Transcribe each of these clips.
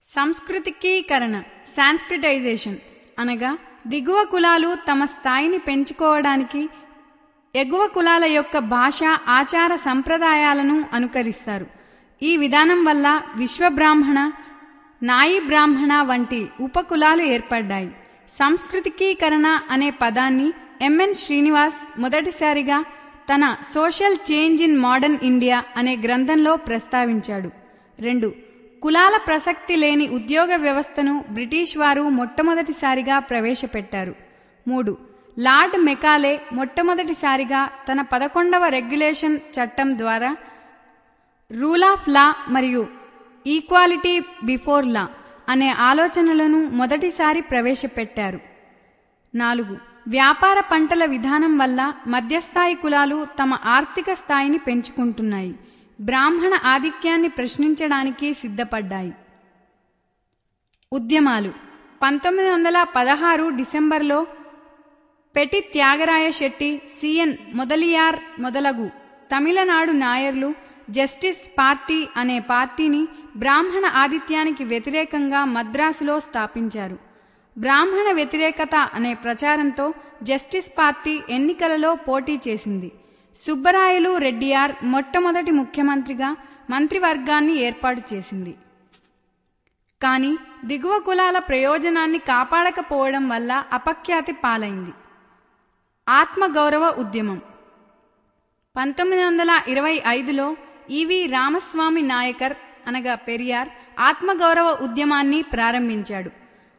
సంస్కృతికీకరణ Sanskritisation అనగా దిగువ కులాలు తమ స్థాయిని పెంచుకోవడానికి ఎగువ కులాల యొక్క భాష ఆచార సంప్రదాయాలను అనుకరిస్తారు ఈ విధానం వల్ల విశ్వబ్రాహ్మణ నాయి బ్రాహ్మణ వంటి ఉపకులాలు ఏర్పడ్డాయి సంస్కృతికీకరణ అనే పదాన్ని ఎంఎన్ శ్రీనివాస్ మొదటిసారిగా తన social change in modern India అనే గ్రంథంలో ప్రస్తావించాడు రెండు కులాల ప్రసక్తి లేని ఉద్యోగ వ్యవస్థను బ్రిటిష్ వారు మొట్టమొదటిసారిగా ప్రవేశపెట్టారు మూడు లార్డ్ మెకాలే మొట్టమొదటిసారిగా తన పదకొండవ రెగ్యులేషన్ చట్టం ద్వారా రూల్ ఆఫ్ లా మరియు ఈక్వాలిటీ బిఫోర్ లా అనే ఆలోచనలను మొదటిసారి ప్రవేశపెట్టారు నాలుగు వ్యాపార పంటల విధానం వల్ల మధ్యస్థాయి కులాలు తమ ఆర్థిక స్థాయిని పెంచుకుంటున్నాయి బ్రాహ్మణ ఆధిక్యాన్ని ప్రశ్నించడానికి సిద్ధపడ్డాయి ఉద్యమాలు పంతొమ్మిది వందల పదహారు డిసెంబర్లో పెటి త్యాగరాయ శెట్టి సిఎన్ మొదలియార్ మొదలగు తమిళనాడు నాయర్లు జస్టిస్ పార్టీ అనే పార్టీని బ్రాహ్మణ ఆధిత్యానికి వ్యతిరేకంగా మద్రాసులో స్థాపించారు బ్రాహ్మణ వ్యతిరేకత అనే ప్రచారంతో జస్టిస్ పార్టీ ఎన్నికలలో పోటీ చేసింది సుబ్బరాయలు రెడ్డియార్ మొట్టమొదటి ముఖ్యమంత్రిగా మంత్రివర్గాన్ని ఏర్పాటు చేసింది కానీ దిగువ కులాల ప్రయోజనాన్ని కాపాడకపోవడం వల్ల అపఖ్యాతి పాలైంది ఆత్మగౌరవ ఉద్యమం పంతొమ్మిది వందల ఇరవై ఐదులో ఈవి రామస్వామి నాయకర్ అనగా పెరియార్ ఆత్మగౌరవ ఉద్యమాన్ని ప్రారంభించాడు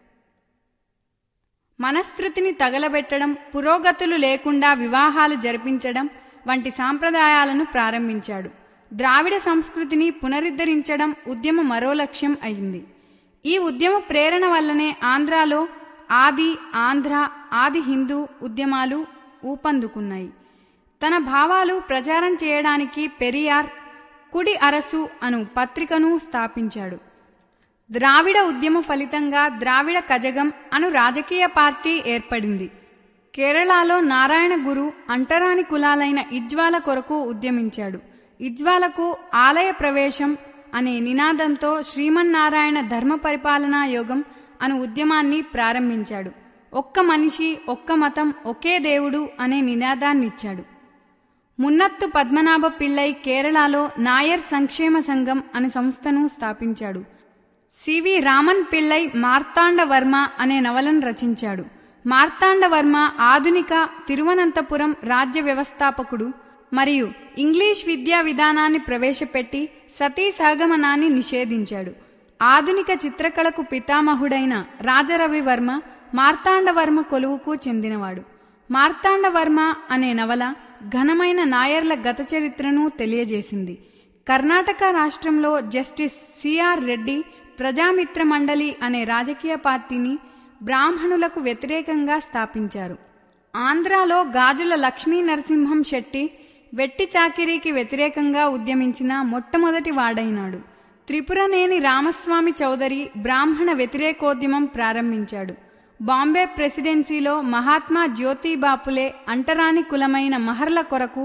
మనస్మృతిని తగలబెట్టడం పురోగతులు లేకుండా వివాహాలు జరిపించడం వంటి సాంప్రదాయాలను ప్రారంభించాడు ద్రావిడ సంస్కృతిని పునరుద్ధరించడం ఉద్యమ మరో లక్ష్యం అయింది ఈ ఉద్యమ ప్రేరణ వల్లనే ఆంధ్రాలో ఆది ఆంధ్ర ఆది హిందూ ఉద్యమాలు ఊపందుకున్నాయి తన భావాలు ప్రచారం చేయడానికి పెరియార్ కుడి అరసు అను పత్రికను స్థాపించాడు ద్రావిడ ఉద్యమ ఫలితంగా ద్రావిడ కజగం అను రాజకీయ పార్టీ ఏర్పడింది కేరళలో నారాయణ గురు అంటరాని కులాలైన ఇజ్వాల కొరకు ఉద్యమించాడు ఇజ్వాలకు ఆలయ ప్రవేశం అనే నినాదంతో శ్రీమన్నారాయణ ధర్మ పరిపాలనా యోగం అను ఉద్యమాన్ని ప్రారంభించాడు ఒక్క మనిషి ఒక్క మతం ఒకే దేవుడు అనే నినాదాన్నిచ్చాడు మున్నత్తు పద్మనాభ పిళ్ళై కేరళలో నాయర్ సంక్షేమ సంఘం అనే సంస్థను స్థాపించాడు సివి రామన్ పిళ్ళై మార్తాండవర్మ అనే నవలను రచించాడు మార్తాండవర్మ ఆధునిక తిరువనంతపురం రాజ్య వ్యవస్థాపకుడు మరియు ఇంగ్లీష్ విద్యా విధానాన్ని ప్రవేశపెట్టి సతీ సహగమనాన్ని నిషేధించాడు ఆధునిక చిత్రకళకు పితామహుడైన రాజరవివర్మ మార్తాండవర్మ కొలువుకు చెందినవాడు మార్తాండవర్మ అనే నవల ఘనమైన నాయర్ల గత చరిత్రను తెలియజేసింది కర్ణాటక రాష్ట్రంలో జస్టిస్ సిఆర్ రెడ్డి ప్రజామిత్ర మండలి అనే రాజకీయ పార్టీని బ్రాహ్మణులకు వ్యతిరేకంగా స్థాపించారు ఆంధ్రాలో గాజుల లక్ష్మీ నరసింహం శెట్టి వెట్టి చాకిరీకి వ్యతిరేకంగా ఉద్యమించిన మొట్టమొదటి వాడైనాడు త్రిపురనేని రామస్వామి చౌదరి బ్రాహ్మణ వ్యతిరేకోద్యమం ప్రారంభించాడు బాంబే ప్రెసిడెన్సీలో మహాత్మా జ్యోతిబాపులే అంటరాని కులమైన మహర్ల కొరకు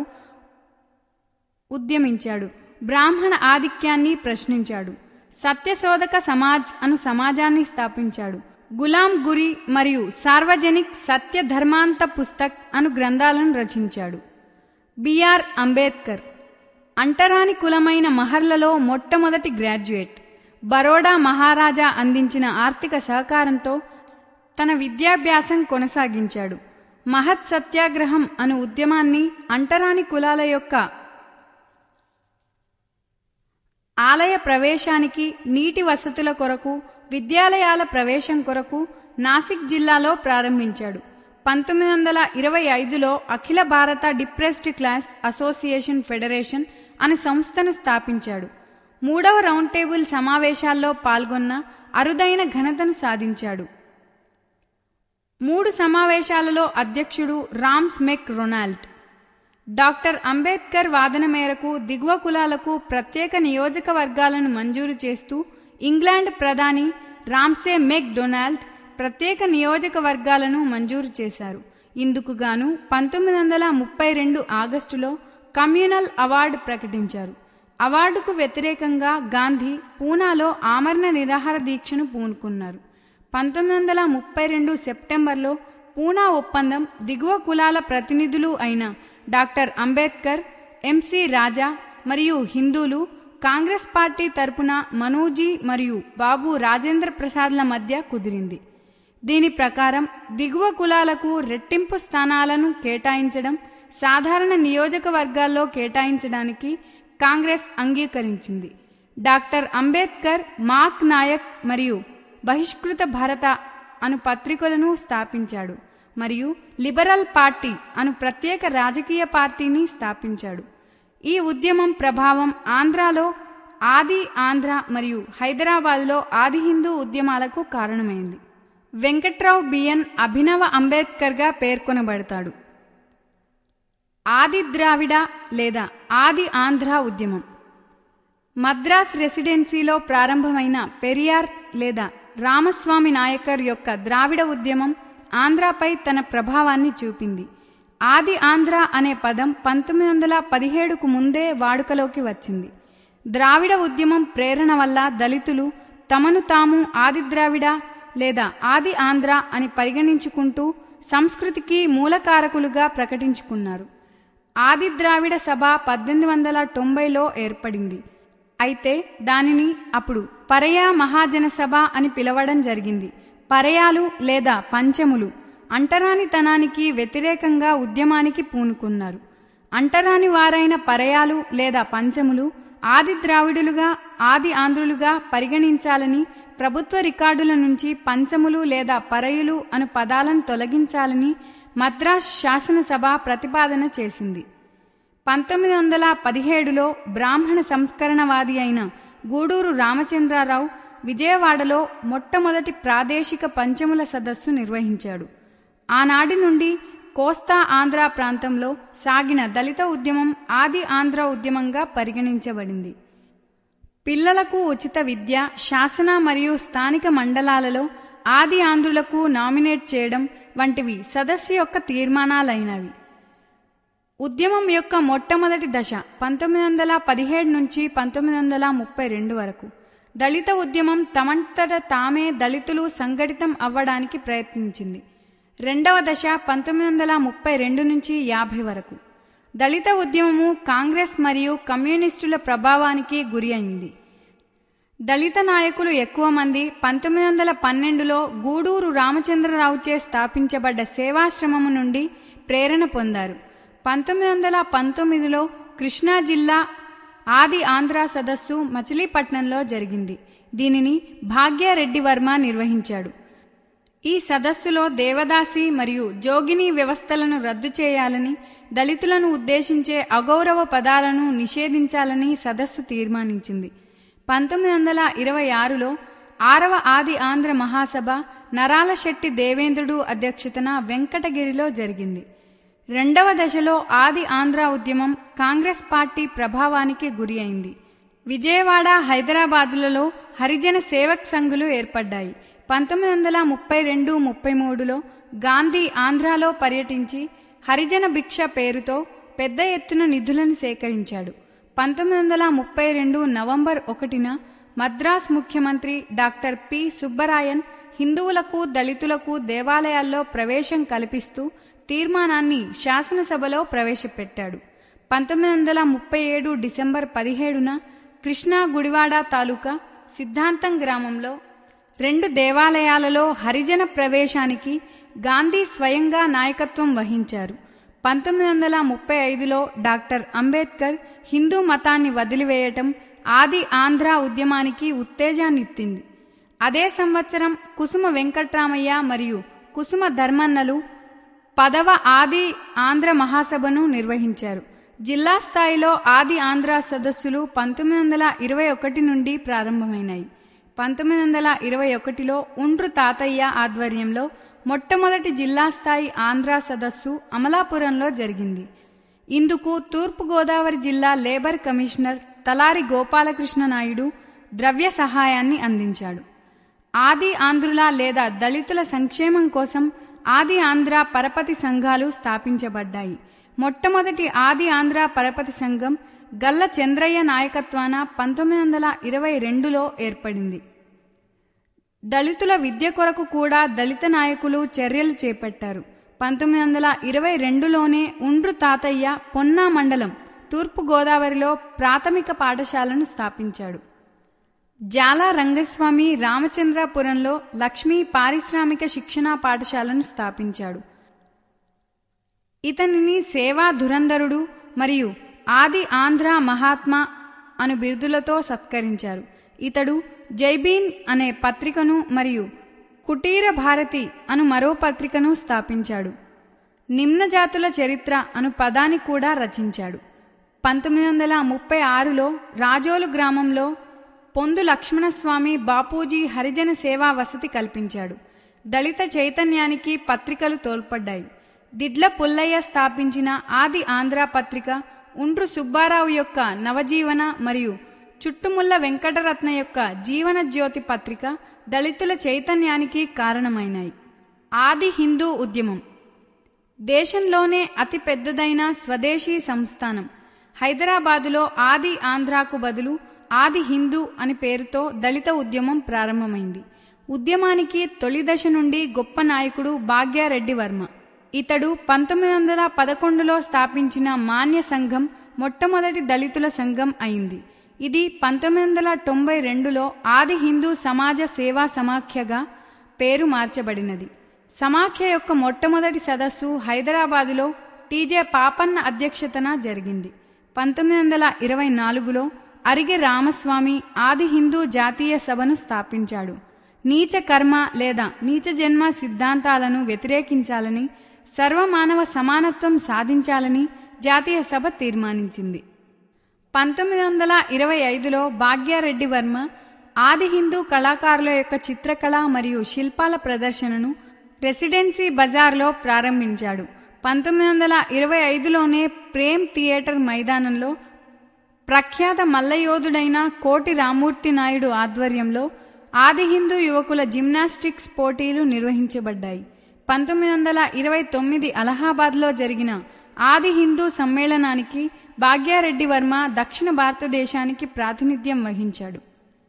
ఉద్యమించాడు బ్రాహ్మణ ఆధిక్యాన్ని ప్రశ్నించాడు సత్యశోధక సమాజ్ అను సమాజాన్ని స్థాపించాడు గులాం గురి మరియు సార్వజనిక్ సత్య ధర్మాంత పుస్తక్ అను గ్రంథాలను రచించాడు బిఆర్ అంబేద్కర్ అంటరాని కులమైన మహర్లలో మొట్టమొదటి గ్రాడ్యుయేట్ బరోడా మహారాజా అందించిన ఆర్థిక సహకారంతో తన విద్యాభ్యాసం కొనసాగించాడు మహత్ సత్యాగ్రహం అను ఉద్యమాన్ని అంటరాని కులాల యొక్క ఆలయ ప్రవేశానికి నీటి వసతుల కొరకు విద్యాలయాల ప్రవేశం కొరకు నాసిక్ జిల్లాలో ప్రారంభించాడు పంతొమ్మిది వందల ఇరవై ఐదులో Akhila Bharata depressed class association federation అను సంస్థను స్థాపించాడు మూడవ రౌండ్ టేబుల్ సమావేశాల్లో పాల్గొన్న అరుదైన ఘనతను సాధించాడు మూడు సమావేశాలలో అధ్యక్షుడు Ramsay MacDonald doctor Ambedkar వాదన మేరకు దిగువ కులాలకు ప్రత్యేక నియోజకవర్గాలను మంజూరు చేస్తూ ఇంగ్లాండ్ ప్రధాని రామ్సే మెక్ డొనాల్డ్ ప్రత్యేక నియోజకవర్గాలను మంజూరు చేశారు ఇందుకు గాను పంతొమ్మిది వందల ముప్పై రెండు ఆగస్టులో కమ్యూనల్ అవార్డు ప్రకటించారు అవార్డుకు వ్యతిరేకంగా గాంధీ పూనాలో ఆమరణ నిరాహార దీక్షను పూనుకున్నారు పంతొమ్మిది వందల ముప్పై రెండు సెప్టెంబర్లో పూనా ఒప్పందం దిగువ కులాల ప్రతినిధులు అయిన డాక్టర్ అంబేద్కర్ ఎంసి రాజా మరియు హిందూలు కాంగ్రెస్ పార్టీ తరపున మనోజీ మరియు బాబు రాజేంద్ర ప్రసాద్ల మధ్య కుదిరింది దీని ప్రకారం దిగువ కులాలకు రెట్టింపు స్థానాలను కేటాయించడం సాధారణ నియోజకవర్గాల్లో కేటాయించడానికి కాంగ్రెస్ అంగీకరించింది డాక్టర్ అంబేద్కర్ మాక్ నాయక్ మరియు బహిష్కృత భారత అను పత్రికలను స్థాపించాడు మరియు లిబరల్ పార్టీ అను ప్రత్యేక రాజకీయ పార్టీని స్థాపించాడు ఈ ఉద్యమం ప్రభావం ఆంధ్రాలో ఆది ఆంధ్ర మరియు హైదరాబాద్లో ఆది హిందూ ఉద్యమాలకు కారణమైంది వెంకట్రావు బిఎన్ అభినవ అంబేద్కర్గా పేర్కొనబడతాడు ఆది ద్రావిడ లేదా ఆది ఆంధ్ర ఉద్యమం మద్రాస్ రెసిడెన్సీలో ప్రారంభమైన పెరియార్ లేదా రామస్వామి నాయకర్ యొక్క ద్రావిడ ఉద్యమం ఆంధ్రాపై తన ప్రభావాన్ని చూపింది ఆది ఆంధ్ర అనే పదం పంతొమ్మిది వందల పదిహేడుకు ముందే వాడుకలోకి వచ్చింది ద్రావిడ ఉద్యమం ప్రేరణ వల్ల దళితులు తమను తాము ఆది ద్రావిడ లేదా ఆది ఆంధ్ర అని పరిగణించుకుంటూ సంస్కృతికి మూలకారకులుగా ప్రకటించుకున్నారు ఆది ద్రావిడ సభ పద్దెనిమిది వందల తొంభైలో ఏర్పడింది అయితే దానిని అప్పుడు పరయా మహాజన సభ అని పిలవడం జరిగింది పరయాలు లేదా పంచములు అంటరానితనానికి వ్యతిరేకంగా ఉద్యమానికి పూనుకున్నారు అంటరాని వారైన పరయాలు లేదా పంచములు ఆది ద్రావిడులుగా ఆది ఆంధ్రులుగా పరిగణించాలని ప్రభుత్వ రికార్డుల నుంచి పంచములు లేదా పరయులు అను పదాలను తొలగించాలని మద్రాస్ శాసనసభ ప్రతిపాదన చేసింది పంతొమ్మిది వందల పదిహేడులో బ్రాహ్మణ సంస్కరణవాది అయిన గూడూరు రామచంద్రారావు విజయవాడలో మొట్టమొదటి ప్రాదేశిక పంచముల సదస్సు నిర్వహించాడు ఆనాటి నుండి కోస్తా ఆంధ్ర ప్రాంతంలో సాగిన దళిత ఉద్యమం ఆది ఆంధ్ర ఉద్యమంగా పరిగణించబడింది పిల్లలకు ఉచిత విద్య శాసన మరియు స్థానిక మండలాలలో ఆది ఆంధ్రులకు నామినేట్ చేయడం వంటివి సదస్సు యొక్క తీర్మానాలైనవి ఉద్యమం యొక్క మొట్టమొదటి దశ పంతొమ్మిది వందల పదిహేడు నుంచి పంతొమ్మిది వందల ముప్పై రెండు వరకు దళిత ఉద్యమం తమంతట తామే దళితులు సంఘటితం అవ్వడానికి ప్రయత్నించింది రెండవ దశ పంతొమ్మిది వందల ముప్పై రెండు నుంచి యాభై వరకు దళిత ఉద్యమము కాంగ్రెస్ మరియు కమ్యూనిస్టుల ప్రభావానికి గురి అయింది దళిత నాయకులు ఎక్కువ మంది పంతొమ్మిది వందల పన్నెండులో గూడూరు రామచంద్రరావుచే స్థాపించబడ్డ సేవాశ్రమము నుండి ప్రేరణ పొందారు పంతొమ్మిది వందల పంతొమ్మిదిలో కృష్ణా జిల్లా ఆది ఆంధ్ర సదస్సు మచిలీపట్నంలో జరిగింది దీనిని భాగ్యారెడ్డి వర్మ నిర్వహించాడు ఈ సదస్సులో దేవదాసి మరియు జోగిని వ్యవస్థలను రద్దు చేయాలని దళితులను ఉద్దేశించే అగౌరవ పదాలను నిషేధించాలని సదస్సు తీర్మానించింది పంతొమ్మిది వందల ఇరవై ఆరులో ఆరవ ఆది ఆంధ్ర మహాసభ నరాల శెట్టి దేవేంద్రుడు అధ్యక్షతన వెంకటగిరిలో జరిగింది రెండవ దశలో ఆది ఆంధ్ర ఉద్యమం కాంగ్రెస్ పార్టీ ప్రభావానికి గురి అయింది విజయవాడ హైదరాబాదులలో హరిజన సేవక్ సంఘులు ఏర్పడ్డాయి పంతొమ్మిది వందల ముప్పై రెండు ముప్పై మూడులో గాంధీ ఆంధ్రాలో పర్యటించి హరిజన భిక్ష పేరుతో పెద్ద ఎత్తున నిధులను సేకరించాడు పంతొమ్మిది వందల ముప్పై రెండు నవంబర్ ఒకటిన మద్రాస్ ముఖ్యమంత్రి డాక్టర్ పి సుబ్బరాయన్ హిందువులకు దళితులకు దేవాలయాల్లో ప్రవేశం కల్పిస్తూ తీర్మానాన్ని శాసనసభలో ప్రవేశపెట్టాడు పంతొమ్మిది వందల ముప్పై ఏడు డిసెంబర్ పదిహేడున కృష్ణా గుడివాడ తాలూకా సిద్ధాంతం గ్రామంలో రెండు దేవాలయాలలో హరిజన ప్రవేశానికి గాంధీ స్వయంగా నాయకత్వం వహించారు పంతొమ్మిది వందల ముప్పై ఐదులో డాక్టర్ అంబేద్కర్ హిందూ మతాన్ని వదిలివేయటం ఆది ఆంధ్ర ఉద్యమానికి ఉత్తేజాన్నిత్తింది అదే సంవత్సరం కుసుమ వెంకట్రామయ్య మరియు కుసుమ ధర్మన్నలు పదవ ఆది ఆంధ్ర మహాసభను నిర్వహించారు జిల్లా స్థాయిలో ఆది ఆంధ్ర సదస్సులు పంతొమ్మిది వందల ఇరవై ఒకటి నుండి ప్రారంభమైనాయి పంతొమ్మిది వందల ఇరవై ఒకటిలో ఉండ్రు తాతయ్య ఆధ్వర్యంలో మొట్టమొదటి జిల్లా స్థాయి ఆంధ్ర సదస్సు అమలాపురంలో జరిగింది ఇందుకు తూర్పుగోదావరి జిల్లా లేబర్ కమిషనర్ తలారి గోపాలకృష్ణ నాయుడు ద్రవ్య సహాయాన్ని అందించాడు ఆది ఆంధ్రుల లేదా దళితుల సంక్షేమం కోసం ఆది ఆంధ్ర పరపతి సంఘాలు స్థాపించబడ్డాయి మొట్టమొదటి ఆది ఆంధ్ర పరపతి సంఘం గల్ల చంద్రయ్య నాయకత్వాన పంతొమ్మిది వందల ఇరవై రెండులో ఏర్పడింది దళితుల విద్య కొరకు కూడా దళిత నాయకులు చర్యలు చేపట్టారు పంతొమ్మిది వందల ఇరవై రెండులోనే ఉండ్రు తాతయ్య పొన్నా మండలం తూర్పు గోదావరిలో ప్రాథమిక పాఠశాలను స్థాపించాడు జాలా రంగస్వామి రామచంద్రాపురంలో లక్ష్మీ పారిశ్రామిక శిక్షణా పాఠశాలను స్థాపించాడు ఇతనిని సేవా ధురంధరుడు మరియు ఆది ఆంధ్ర మహాత్మా అను బిరుదులతో సత్కరించారు ఇతడు జైబీన్ అనే పత్రికను మరియు కుటీర భారతి అను మరో పత్రికను స్థాపించాడు నిమ్నజాతుల చరిత్ర అను పదాన్ని కూడా రచించాడు పంతొమ్మిది వందల ముప్పై ఆరులో రాజోలు గ్రామంలో పొందు లక్ష్మణస్వామి బాపూజీ హరిజన సేవా వసతి కల్పించాడు దళిత చైతన్యానికి పత్రికలు తోడ్పడ్డాయి దిడ్ల పుల్లయ్య స్థాపించిన ఆది ఆంధ్ర పత్రిక ఉండ్రు సుబ్బారావు యొక్క నవజీవన మరియు చుట్టుముల్ల వెంకటరత్న యొక్క జీవన జ్యోతి పత్రిక దళితుల చైతన్యానికి కారణమైనాయి ఆది హిందూ ఉద్యమం దేశంలోనే అతి పెద్దదైన స్వదేశీ సంస్థానం హైదరాబాదులో ఆది ఆంధ్రాకు బదులు ఆది హిందూ అని పేరుతో దళిత ఉద్యమం ప్రారంభమైంది ఉద్యమానికి తొలి దశ నుండి గొప్ప నాయకుడు భాగ్యారెడ్డి వర్మ ఇతడు పంతొమ్మిది వందల పదకొండులో స్థాపించిన మాన్య సంఘం మొట్టమొదటి దళితుల సంఘం అయింది ఇది పంతొమ్మిది వందల తొంభై రెండులో ఆది హిందూ సమాజ సేవా సమాఖ్యగా పేరు మార్చబడినది సమాఖ్య యొక్క మొట్టమొదటి సదస్సు హైదరాబాదులో టీజే పాపన్న అధ్యక్షతన జరిగింది పంతొమ్మిది వందల ఇరవై నాలుగులో అరిగె రామస్వామి ఆది హిందూ జాతీయ సభను స్థాపించాడు నీచ కర్మ లేదా నీచ జన్మ సిద్ధాంతాలను వ్యతిరేకించాలని సర్వమానవ సమానత్వం సాధించాలని జాతీయ సభ తీర్మానించింది పంతొమ్మిది వందల ఇరవై ఐదులో భాగ్యారెడ్డి వర్మ ఆది హిందూ కళాకారుల యొక్క చిత్రకళ మరియు శిల్పాల ప్రదర్శనను రెసిడెన్సీ బజార్లో ప్రారంభించాడు పంతొమ్మిది వందల ఇరవై ఐదులోనే ప్రేమ్ థియేటర్ మైదానంలో ప్రఖ్యాత మల్లయోధుడైన కోటి రామూర్తి నాయుడు ఆధ్వర్యంలో ఆది హిందూ యువకుల జిమ్నాస్టిక్స్ పోటీలు నిర్వహించబడ్డాయి పంతొమ్మిది వందల ఇరవై తొమ్మిది అలహాబాద్లో జరిగిన ఆది హిందూ సమ్మేళనానికి భాగ్యారెడ్డి వర్మ దక్షిణ భారతదేశానికి ప్రాతినిధ్యం వహించాడు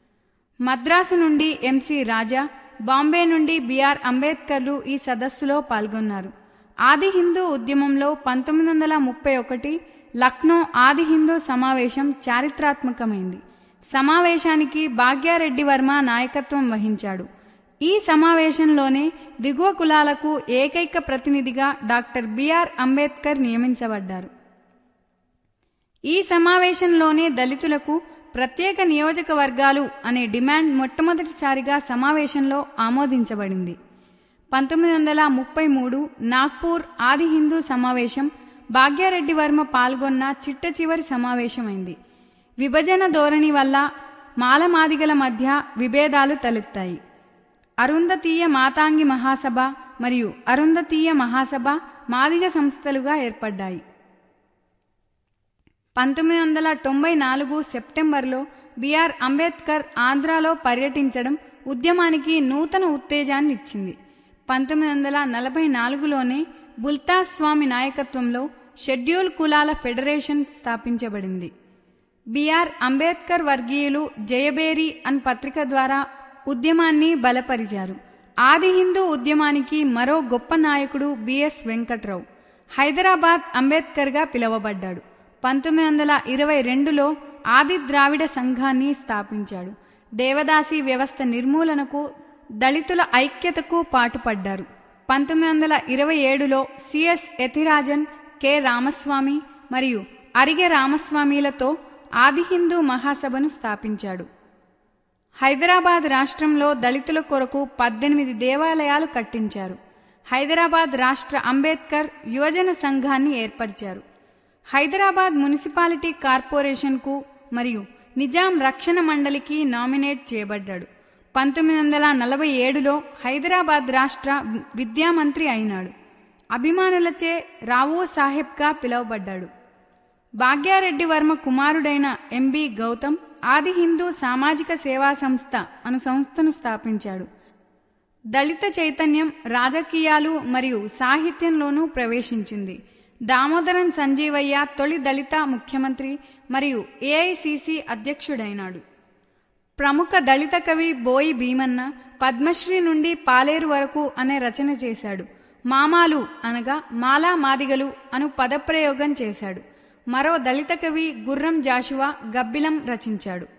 మద్రాసు నుండి ఎంసి రాజా బాంబే నుండి బిఆర్ అంబేద్కర్లు ఈ సదస్సులో పాల్గొన్నారు ఆది హిందూ ఉద్యమంలో పంతొమ్మిది వందల ముప్పై ఒకటి లక్నో ఆది హిందూ సమావేశం చారిత్రాత్మకమైంది సమావేశానికి భాగ్యారెడ్డి వర్మ నాయకత్వం వహించాడు ఈ సమావేశంలోనే దిగువ కులాలకు ఏకైక ప్రతినిధిగా డాక్టర్ బిఆర్ అంబేద్కర్ నియమించబడ్డారు ఈ సమావేశంలోనే దళితులకు ప్రత్యేక నియోజకవర్గాలు అనే డిమాండ్ మొట్టమొదటిసారిగా సమావేశంలో ఆమోదించబడింది పంతొమ్మిది వందల ముప్పై మూడు నాగ్పూర్ ఆది హిందూ సమావేశం భాగ్యారెడ్డి వర్మ పాల్గొన్న చిట్ట చివరి సమావేశమైంది విభజన ధోరణి వల్ల మాలమాదిగల మధ్య విభేదాలు తలెత్తాయి అరుంధతీయ మాతాంగి మహాసభ మరియు అరుంధతీయ మహాసభ మాదిగ సంస్థలుగా ఏర్పడ్డాయి పంతొమ్మిది వందల తొంభై నాలుగు సెప్టెంబర్లో బిఆర్ అంబేద్కర్ ఆంధ్రాలో పర్యటించడం ఉద్యమానికి నూతన ఉత్తేజాన్ని ఇచ్చింది పంతొమ్మిది వందల నలభై నాలుగులోనే బుల్తా స్వామి నాయకత్వంలో షెడ్యూల్ కులాల ఫెడరేషన్ స్థాపించబడింది బిఆర్ అంబేద్కర్ వర్గీయులు జయబేరి అన్ పత్రిక ద్వారా ఉద్యమాన్ని బలపరిచారు ఆది హిందూ ఉద్యమానికి మరో గొప్ప నాయకుడు బిఎస్ వెంకట్రావు హైదరాబాద్ అంబేద్కర్గా పిలువబడ్డాడు పంతొమ్మిది వందల ఇరవై రెండులో ఆది ద్రావిడ సంఘాన్ని స్థాపించాడు దేవదాసి వ్యవస్థ నిర్మూలనకు దళితుల ఐక్యతకు పాటుపడ్డారు పంతొమ్మిది వందల ఇరవై ఏడులో సిఎస్ యతిరాజన్ కె రామస్వామి మరియు అరిగె రామస్వామిలతో ఆది హిందూ మహాసభను స్థాపించాడు హైదరాబాద్ రాష్ట్రంలో దళితుల కొరకు పద్దెనిమిది దేవాలయాలు కట్టించారు హైదరాబాద్ రాష్ట్ర అంబేద్కర్ యువజన సంఘాన్ని ఏర్పరిచారు హైదరాబాద్ మున్సిపాలిటీ కార్పొరేషన్కు మరియు నిజాం రక్షణ మండలికి నామినేట్ చేయబడ్డాడు పంతొమ్మిది వందల నలభై ఏడులో హైదరాబాద్ రాష్ట్ర విద్యామంత్రి అయినాడు అభిమానులచే రావో సాహెబ్గా పిలువబడ్డాడు భాగ్యారెడ్డి వర్మ కుమారుడైన ఎంబి గౌతమ్ ఆది హిందూ సామాజిక సేవా సంస్థ అను సంస్థను స్థాపించాడు దళిత చైతన్యం రాజకీయాలు మరియు సాహిత్యంలోనూ ప్రవేశించింది దామోదరన్ సంజీవయ్య తొలి దళిత ముఖ్యమంత్రి మరియు ఏఐసిసి అధ్యక్షుడైనాడు ప్రముఖ దళిత కవి బోయి భీమన్న పద్మశ్రీ నుండి పాలేరు వరకు అనే రచన చేశాడు మామాలు అనగా మాలా మాదిగలు అను పదప్రయోగం చేశాడు మరో దళిత కవి గుర్రం జాషువా గబ్బిలం రచించాడు